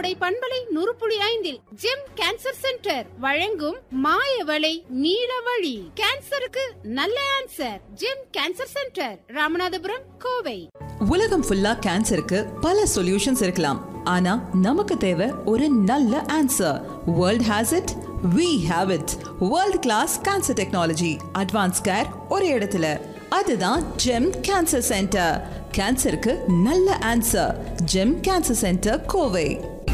கோடை பண்பலை நூறு புள்ளி ஐந்தில் ஜெம் கேன்சர் சென்டர் வழங்கும் மாயவளை நீலவழி கேன்சருக்கு நல்ல answer Gem cancer centre Ramanathapuram Kovai உலகம் ஃபுல்லா கேன்சருக்கு பல சொல்யூஷன்ஸ் இருக்கலாம் ஆனா நமக்கு தேவை ஒரு நல்ல answer world has it we have it world class cancer technology advance care ஒரு இடத்துல அதுதான் ஜெம் கேன்சர் சென்டர் கேன்சருக்கு நல்ல answer Gem cancer centre Kovai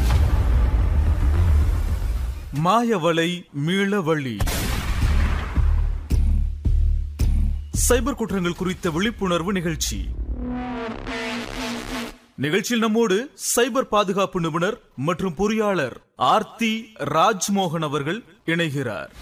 மாயவலை மீளவழி சைபர் குற்றங்கள் குறித்த விழிப்புணர்வு நிகழ்ச்சி நிகழ்ச்சியில் நம்மோடு சைபர் பாதுகாப்பு நிபுணர் மற்றும் பொறியாளர் ஆர்த்தி ராஜ்மோகன் அவர்கள் இணைகிறார்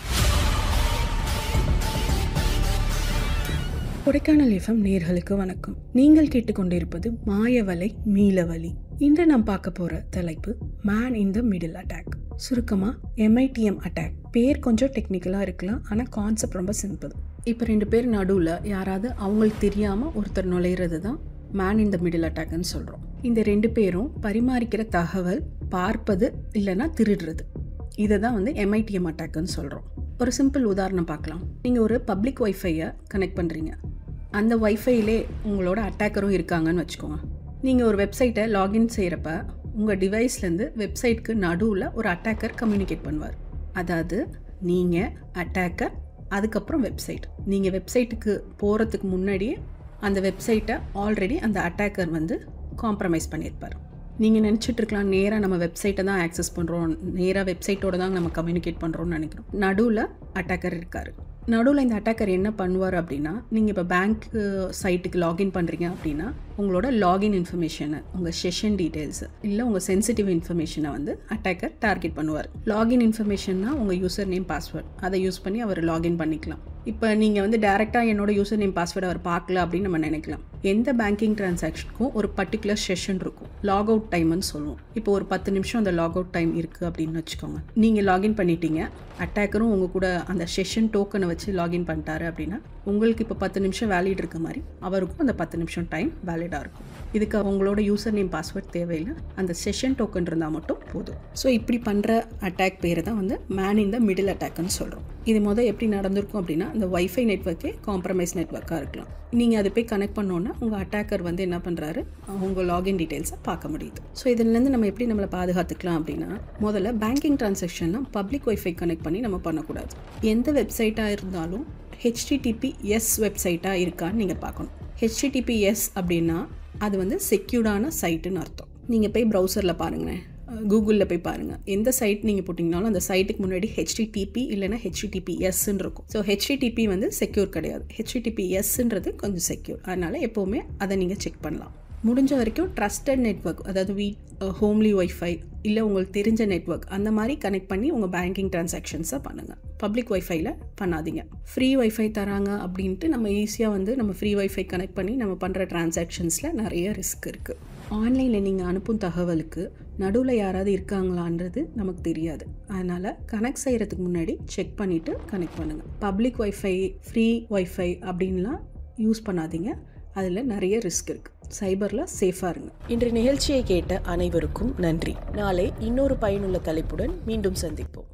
கொடைக்கானல் எஃப்எம் நேர்களுக்கு வணக்கம் நீங்கள் கேட்டுக்கொண்டிருப்பது மாயவலை மீளவலி இன்று நாம் பார்க்க போற தலைப்பு man in the middle attack சுருக்கமா எம்ஐடிஎம் அட்டாக் பேர் கொஞ்சம் டெக்னிக்கலாக இருக்கலாம் ஆனால் கான்செப்ட் ரொம்ப சிம்பிள் இப்போ ரெண்டு பேர் நடுவில் யாராவது அவங்களுக்கு தெரியாமல் ஒருத்தர் நுழையிறது தான் மேன் இன் த மிடில் அட்டாக்னு சொல்கிறோம் இந்த ரெண்டு பேரும் பரிமாறிக்கிற தகவல் பார்ப்பது இல்லைன்னா திருடுறது இதை தான் வந்து எம்ஐடிஎம் அட்டாக்னு சொல்கிறோம் ஒரு சிம்பிள் உதாரணம் பார்க்கலாம் நீங்கள் ஒரு பப்ளிக் ஒய்ஃபையை கனெக்ட் பண்ணுறீங்க அந்த ஒய்ஃபைலே உங்களோட அட்டாக்கரும் இருக்காங்கன்னு வச்சுக்கோங்க நீங்கள் ஒரு வெப்சைட்டை லாகின் செய்கிறப்ப உங்கள் டிவைஸ்லேருந்து வெப்சைட்க்கு நடுவில் ஒரு அட்டாக்கர் கம்யூனிகேட் பண்ணுவார் அதாவது நீங்கள் அட்டாக்கர் அதுக்கப்புறம் வெப்சைட் நீங்கள் வெப்சைட்டுக்கு போகிறதுக்கு முன்னாடியே அந்த வெப்சைட்டை ஆல்ரெடி அந்த அட்டாக்கர் வந்து காம்ப்ரமைஸ் பண்ணியிருப்பார் நீங்கள் நினச்சிட்டு இருக்கலாம் நேராக நம்ம வெப்சைட்டை தான் ஆக்சஸ் பண்ணுறோம் நேராக வெப்சைட்டோட தான் நம்ம கம்யூனிகேட் பண்ணுறோம்னு நினைக்கிறோம் நடுவில் அட்டாக்கர் இருக்கார் நடுவில் இந்த அட்டாக்கர் என்ன பண்ணுவார் அப்படின்னா நீங்கள் இப்போ பேங்க் சைட்டுக்கு லாகின் பண்ணுறீங்க அப்படின்னா உங்களோட லாகின் இன்ஃபர்மேஷனை உங்கள் செஷன் டீட்டெயில்ஸ் இல்லை உங்கள் சென்சிட்டிவ் இன்ஃபர்மேஷனை வந்து அட்டாக்கர் டார்கெட் பண்ணுவார் லாகின் இன்ஃபர்மேஷன்னா உங்கள் யூசர் நேம் பாஸ்வேர்ட் அதை யூஸ் பண்ணி அவர் லாகின் பண்ணிக்கலாம் இப்போ நீங்கள் வந்து டேரெக்டாக என்னோட யூசர் நேம் பாஸ்வேர்டு அவர் பார்க்கல அப்படின்னு நம்ம நினைக்கலாம் எந்த பேங்கிங் டிரான்சாக்ஷனுக்கும் ஒரு பர்டிகுலர் செஷன் இருக்கும் லாக் அவுட் டைம்னு சொல்லுவோம் இப்போ ஒரு பத்து நிமிஷம் அந்த லாக் அவுட் டைம் இருக்குது அப்படின்னு வச்சுக்கோங்க நீங்கள் லாகின் பண்ணிட்டீங்க அட்டாக்கரும் உங்கள் கூட அந்த செஷன் டோக்கனை வச்சு லாகின் பண்ணிட்டாரு அப்படின்னா உங்களுக்கு இப்போ பத்து நிமிஷம் வேலிட் இருக்க மாதிரி அவருக்கும் அந்த பத்து நிமிஷம் டைம் வேலிடாக இருக்கும் இதுக்கு அவங்களோட யூசர் நேம் பாஸ்வேர்ட் தேவையில்லை அந்த செஷன் டோக்கன் இருந்தால் மட்டும் போதும் ஸோ இப்படி பண்ணுற அட்டாக் பேர் தான் வந்து மேன் இன் த மிடில் அட்டாக்னு சொல்கிறோம் இது மொதல் எப்படி நடந்திருக்கும் அப்படின்னா அந்த வைஃபை நெட்ஒர்க்கே காம்ப்ரமைஸ் நெட்ஒர்க்காக இருக்கலாம் நீங்கள் அதை போய் கனெக்ட் பண்ணோன்னா உங்கள் அட்டாக்கர் வந்து என்ன பண்ணுறாரு அவங்க லாகின் டீட்டெயில்ஸை பார்க்க முடியுது ஸோ இதுலேருந்து நம்ம எப்படி நம்மளை பாதுகாத்துக்கலாம் அப்படின்னா முதல்ல பேங்கிங் ட்ரான்சாக்ஷன்னா பப்ளிக் ஒய்ஃபை கனெக்ட் பண்ணி நம்ம பண்ணக்கூடாது எந்த வெப்சைட்டாக இருந்தாலும் ஹெச்டிடிபி எஸ் வெப்சைட்டாக இருக்கான்னு நீங்கள் பார்க்கணும் ஹெச்டிடிபி எஸ் அப்படின்னா அது வந்து செக்யூர்டான சைட்டுன்னு அர்த்தம் நீங்கள் போய் ப்ரௌசரில் பாருங்களேன் கூகுளில் போய் பாருங்கள் எந்த சைட் நீங்கள் போட்டிங்கனாலும் அந்த சைட்டுக்கு முன்னாடி ஹெச்டிடிபி இல்லைனா ஹெச்டிடிபி எஸ்ன்னு இருக்கும் ஸோ ஹெச்டிடிபி வந்து செக்யூர் கிடையாது ஹெச்டிடிபி எஸ்ன்றது கொஞ்சம் செக்யூர் அதனால் எப்போவுமே அதை நீங்கள் செக் பண்ணலாம் முடிஞ்ச வரைக்கும் ட்ரஸ்டட் நெட்ஒர்க் அதாவது வீட் ஹோம்லி ஒய்ஃபை இல்லை உங்களுக்கு தெரிஞ்ச நெட்ஒர்க் அந்த மாதிரி கனெக்ட் பண்ணி உங்கள் பேங்கிங் ட்ரான்சாக்ஷன்ஸை பண்ணுங்கள் பப்ளிக் ஒய்ஃபைல பண்ணாதீங்க ஃப்ரீ ஒய்ஃபை தராங்க அப்படின்ட்டு நம்ம ஈஸியாக வந்து நம்ம ஃப்ரீ ஒய்ஃபை கனெக்ட் பண்ணி நம்ம பண்ணுற ட்ரான்சாக்ஷன்ஸில் நிறைய ரிஸ்க் இருக்குது ஆன்லைனில் நீங்கள் அனுப்பும் தகவலுக்கு நடுவில் யாராவது இருக்காங்களான்றது நமக்கு தெரியாது அதனால் கனெக்ட் செய்கிறதுக்கு முன்னாடி செக் பண்ணிவிட்டு கனெக்ட் பண்ணுங்கள் பப்ளிக் ஒய்ஃபை ஃப்ரீ ஒய்ஃபை அப்படின்லாம் யூஸ் பண்ணாதீங்க அதில் நிறைய ரிஸ்க் இருக்குது சைபரில் சேஃபாக இருங்க இன்று நிகழ்ச்சியை கேட்ட அனைவருக்கும் நன்றி நாளை இன்னொரு பயனுள்ள தலைப்புடன் மீண்டும் சந்திப்போம்